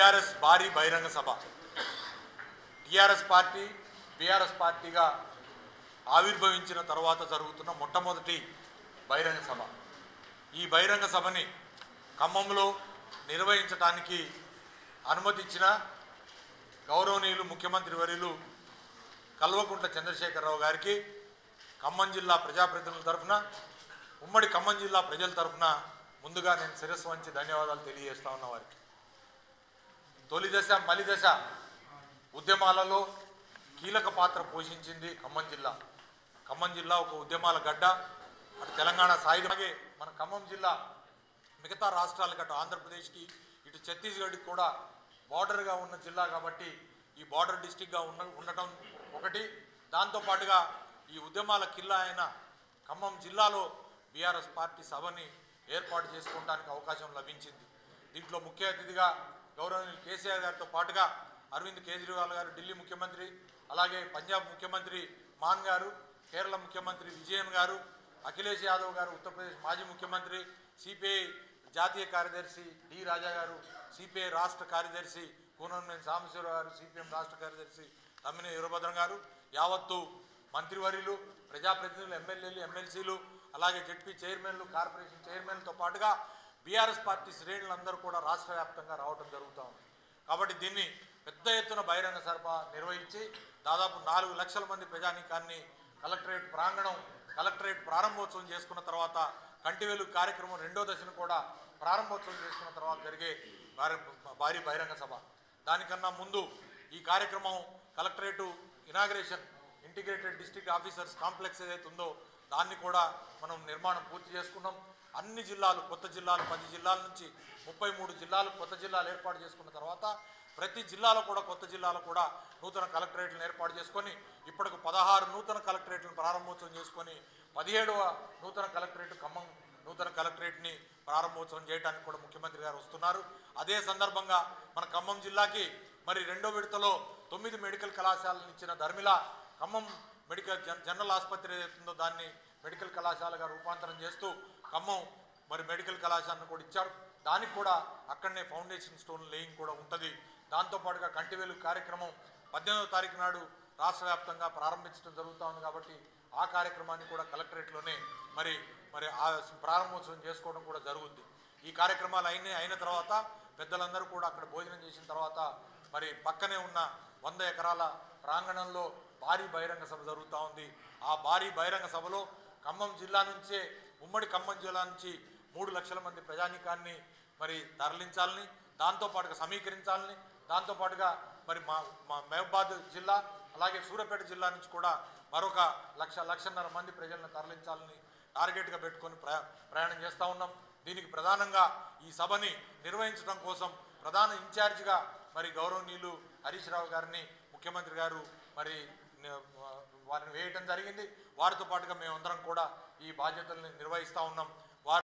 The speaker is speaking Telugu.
టీఆర్ఎస్ భారీ బహిరంగ సభ టీఆర్ఎస్ పార్టీ బీఆర్ఎస్ పార్టీగా ఆవిర్భవించిన తర్వాత జరుగుతున్న మొట్టమొదటి బహిరంగ సభ ఈ బహిరంగ సభని ఖమ్మంలో నిర్వహించడానికి అనుమతి ఇచ్చిన గౌరవనీయులు ముఖ్యమంత్రి వర్యులు కల్వకుంట్ల చంద్రశేఖరరావు గారికి ఖమ్మం జిల్లా ప్రజాప్రతినిధుల తరఫున ఉమ్మడి ఖమ్మం జిల్లా ప్రజల తరఫున ముందుగా నేను శిరస్సు వంచి ధన్యవాదాలు తెలియజేస్తా ఉన్న వారికి తొలి దశ మలి దశ ఉద్యమాలలో కీలక పాత్ర పోషించింది ఖమ్మం జిల్లా ఖమ్మం జిల్లా ఒక ఉద్యమాల గడ్డ అటు తెలంగాణ సాయుధ అలాగే మన ఖమ్మం జిల్లా మిగతా రాష్ట్రాలకు అటు ఆంధ్రప్రదేశ్కి ఇటు ఛత్తీస్గఢ్కి కూడా బార్డర్గా ఉన్న జిల్లా కాబట్టి ఈ బార్డర్ డిస్టిక్గా ఉన్న ఉండటం ఒకటి దాంతోపాటుగా ఈ ఉద్యమాల కిల్లా అయిన ఖమ్మం జిల్లాలో బీఆర్ఎస్ పార్టీ సభని ఏర్పాటు చేసుకోవడానికి అవకాశం లభించింది దీంట్లో ముఖ్య అతిథిగా గౌరవనీయులు కేసీఆర్ గారితో పాటుగా అరవింద్ కేజ్రీవాల్ గారు ఢిల్లీ ముఖ్యమంత్రి అలాగే పంజాబ్ ముఖ్యమంత్రి మాన్ గారు కేరళ ముఖ్యమంత్రి విజయన్ గారు అఖిలేష్ యాదవ్ గారు ఉత్తరప్రదేశ్ మాజీ ముఖ్యమంత్రి సిపిఐ జాతీయ కార్యదర్శి డి రాజా గారు సిపిఐ రాష్ట్ర కార్యదర్శి కూనమనేని సాంబశివరావు గారు సిపిఎం రాష్ట్ర కార్యదర్శి తమ్మిన వీరభద్రం గారు యావత్తు మంత్రివర్యులు ప్రజాప్రతినిధులు ఎమ్మెల్యేలు ఎమ్మెల్సీలు అలాగే జడ్పీ చైర్మన్లు కార్పొరేషన్ చైర్మన్లతో పాటుగా బీఆర్ఎస్ పార్టీ శ్రేణులందరూ కూడా రాష్ట్ర వ్యాప్తంగా రావడం జరుగుతూ ఉంది కాబట్టి దీన్ని పెద్ద ఎత్తున బహిరంగ సభ నిర్వహించి దాదాపు నాలుగు లక్షల మంది ప్రజానీకాన్ని కలెక్టరేట్ ప్రాంగణం కలెక్టరేట్ ప్రారంభోత్సవం చేసుకున్న తర్వాత కంటివేలు కార్యక్రమం రెండో దశను కూడా ప్రారంభోత్సవం చేసుకున్న తర్వాత జరిగే భారీ భారీ బహిరంగ సభ దానికన్నా ముందు ఈ కార్యక్రమం collectorate inauguration integrated district officers complex ఏదైతే ఉందో దాన్ని కూడా మనం నిర్మాణం పూర్తి చేసుకున్నాం అన్ని జిల్లాలు కొత్త జిల్లాలు పది జిల్లాల నుంచి ముప్పై మూడు జిల్లాలు కొత్త జిల్లాలు ఏర్పాటు చేసుకున్న తర్వాత ప్రతి జిల్లాలో కూడా కొత్త జిల్లాలో కూడా నూతన కలెక్టరేట్లను ఏర్పాటు చేసుకొని ఇప్పటికి పదహారు నూతన కలెక్టరేట్లను ప్రారంభోత్సవం చేసుకొని పదిహేడవ నూతన కలెక్టరేట్ ఖమ్మం నూతన కలెక్టరేట్ని ప్రారంభోత్సవం చేయడానికి కూడా ముఖ్యమంత్రి గారు వస్తున్నారు అదే సందర్భంగా మన ఖమ్మం జిల్లాకి మరి రెండో విడతలో తొమ్మిది మెడికల్ కళాశాలను ఇచ్చిన ధర్మిల ఖమ్మం మెడికల్ జన్ జనరల్ ఆసుపత్రి ఏదైతుందో దాన్ని మెడికల్ కళాశాలగా రూపాంతరం చేస్తూ ఖమ్మం మరి మెడికల్ కళాశాలను కూడా ఇచ్చారు దానికి కూడా అక్కడనే ఫౌండేషన్ స్టోన్ లేయింగ్ కూడా ఉంటుంది దాంతోపాటుగా కంటివేలు కార్యక్రమం పద్దెనిమిదవ తారీఖు నాడు రాష్ట్ర వ్యాప్తంగా ప్రారంభించడం జరుగుతూ ఉంది కాబట్టి ఆ కార్యక్రమాన్ని కూడా కలెక్టరేట్లోనే మరి మరి ఆ ప్రారంభోత్సవం చేసుకోవడం కూడా జరుగుద్ది ఈ కార్యక్రమాలు అయిన అయిన తర్వాత పెద్దలందరూ కూడా అక్కడ భోజనం చేసిన తర్వాత మరి పక్కనే ఉన్న వంద ఎకరాల ప్రాంగణంలో భారీ బహిరంగ సభ జరుగుతూ ఉంది ఆ భారీ బహిరంగ సభలో ఖమ్మం జిల్లా నుంచే ఉమ్మడి ఖమ్మం జిల్లా నుంచి మూడు లక్షల మంది ప్రజానీకాన్ని మరి తరలించాలని దాంతోపాటుగా సమీకరించాలని దాంతోపాటుగా మరి మా మా మహబాద్ జిల్లా అలాగే సూర్యాపేట జిల్లా నుంచి కూడా మరొక లక్ష లక్షన్నర మంది ప్రజలను తరలించాలని టార్గెట్గా పెట్టుకొని ప్రయా ప్రయాణం చేస్తూ ఉన్నాం దీనికి ప్రధానంగా ఈ సభని నిర్వహించడం కోసం ప్రధాన ఇన్ఛార్జిగా మరి గౌరవనీయులు హరీష్ రావు గారిని ముఖ్యమంత్రి గారు మరి న- వారిని వేయటం జరిగింది వారితో పాటుగా మేమందరం కూడా ఈ బాధ్యతల్ని నిర్వహిస్తూ ఉన్నాం